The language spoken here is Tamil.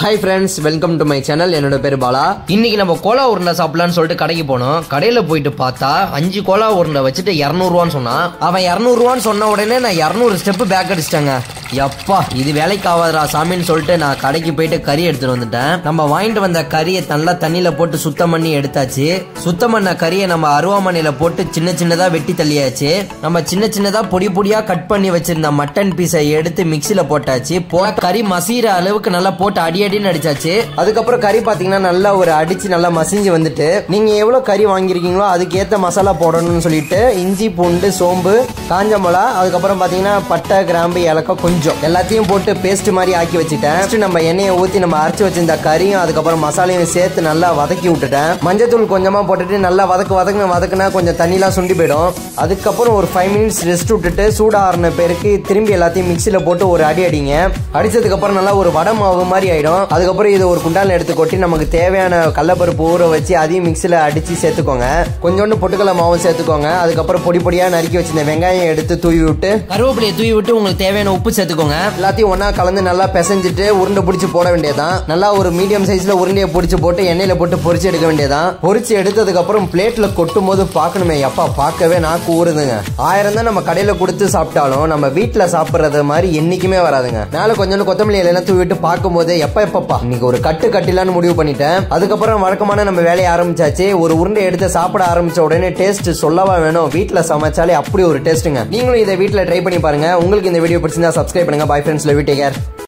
hi friends welcome to my channel என்னோட பேர் பாலா இன்னைக்கு நம்ம கோலா உருண்டை சாப்பிடலாம்னு சொல்லிட்டு கடைக்கு போனோம் கடையில போயிட்டு பார்த்தா அஞ்சு கோலா உருண்டை வச்சுட்டு இரநூறுவான்னு சொன்னான் அவன் இரநூறுவான்னு சொன்ன உடனே நான் இரநூறு ஸ்டெப்பு பேக் அடிச்சிட்டேங்க எப்பா இது வேலைக்கு ஆகாதுடா சாமின்னு சொல்லிட்டு நான் கடைக்கு போயிட்டு கறி எடுத்துட்டு வந்துட்டேன் நம்ம வாங்கிட்டு வந்த கறியை நல்லா தண்ணியில போட்டு சுத்தம் பண்ணி எடுத்தாச்சு சுத்தம் பண்ண கறியை நம்ம அருவாமனையில போட்டு சின்ன சின்னதா வெட்டி தள்ளியாச்சு நம்ம சின்ன சின்னதா பொடி பொடியா கட் பண்ணி வச்சிருந்த மட்டன் பீஸை எடுத்து மிக்சியில போட்டாச்சு போ கறி மசீர அளவுக்கு நல்லா போட்டு அடி அடின்னு அடிச்சாச்சு அதுக்கப்புறம் கறி பாத்தீங்கன்னா நல்லா ஒரு அடிச்சு நல்லா மசிஞ்சு வந்துட்டு நீங்க எவ்வளவு கறி வாங்கியிருக்கீங்களோ அதுக்கு ஏத்த மசாலா போடணும்னு சொல்லிட்டு இஞ்சி பூண்டு சோம்பு காஞ்ச மிளகா அதுக்கப்புறம் பாத்தீங்கன்னா பட்டை கிராம்பு ஏலக்காய் கொஞ்சம் எல்லாத்தையும் போட்டு பேஸ்ட் மாதிரி ஆக்கி வச்சுட்டேன் Next நம்ம எண்ணெயை ஊத்தி நம்ம அரைச்சு வச்சிருந்த கறியும் அதுக்கப்புறம் மசாலையும் சேர்த்து நல்லா வதக்கி விட்டுட்டேன் மஞ்சத்தூள் கொஞ்சமா போட்டுட்டு நல்லா வதக்கு வதக்குன வதக்குனா கொஞ்சம் தண்ணிலாம் சுண்டி போயிடும் அதுக்கப்புறம் ஒரு ஃபைவ் மினிட்ஸ் ரெஸ்ட் விட்டுட்டு சூடாறின பேருக்கு திரும்பி எல்லாத்தையும் மிக்சியில போட்டு ஒரு அடி அடிங்க அடிச்சதுக்கு அப்புறம் நல்லா ஒரு வடை மாவு மாதிரி ஆயிடும் அதுக்கப்புறம் இது ஒரு குண்டால எடுத்து கொட்டி நமக்கு தேவையான கடலப்பருப்பு ஊற வச்சு அதையும் மிக்சியில அடிச்சு சேர்த்துக்கோங்க கொஞ்சோண்டு பொட்டுக்கடலை மாவும் சேர்த்துக்கோங்க அதுக்கப்புறம் பொடி பொடியா நறுக்கி வச்சிருந்த வெங்காயம் எடுத்து தூவி விட்டு கருவேப்பிலையை தூவி விட்டு உங்களுக்கு தேவையான உப்பு சேர்த்துக்கோங்க எல்லாத்தையும் ஒண்ணா கலந்து நல்லா பிசைஞ்சிட்டு உருண்டை பிடிச்சி போட வேண்டியதான் நல்லா ஒரு மீடியம் சைஸ்ல உருண்டையை பிடிச்சி போட்டு எண்ணெயில போட்டு பொரிச்சு எடுக்க வேண்டியதான் பொரிச்சு எடுத்ததுக்கு அப்புறம் பிளேட்ல கொட்டும் போது பார்க்கணுமே எப்பா பார்க்கவே நாக்கு ஊறுதுங்க ஆயிரம் தான் நம்ம கடையில கொடுத்து சாப்பிட்டாலும் நம்ம வீட்டுல சாப்பிடுறது மாதிரி என்னைக்குமே வராதுங்க மேல கொஞ்சோண்டு கொத்தமல்லி இலையெல்லாம் தூவி விட்டு பார்க்கும்போது எப்ப எப்பப்பா இன்னைக்கு ஒரு கட்டு கட்டிலான்னு முடிவு பண்ணிட்டேன் அதுக்கப்புறம் வழக்கமான நம்ம வேலையை ஆரம்பிச்சாச்சு ஒரு உருண்டை எடுத்து சாப்பிட ஆரம்பிச்ச உடனே டேஸ்ட் சொல்லவா வேணும் வீட்டுல சமைச்சாலே அப்படி ஒரு டேஸ்ட்டுங்க நீங்களும் இதை வீட்டுல ட்ரை பண்ணி பாருங்க உங்களுக்கு இந்த வீடியோ பிடிச்சிருந்தா சப்ஸ்கிரைப் பண்ணுங்க bye friends love take care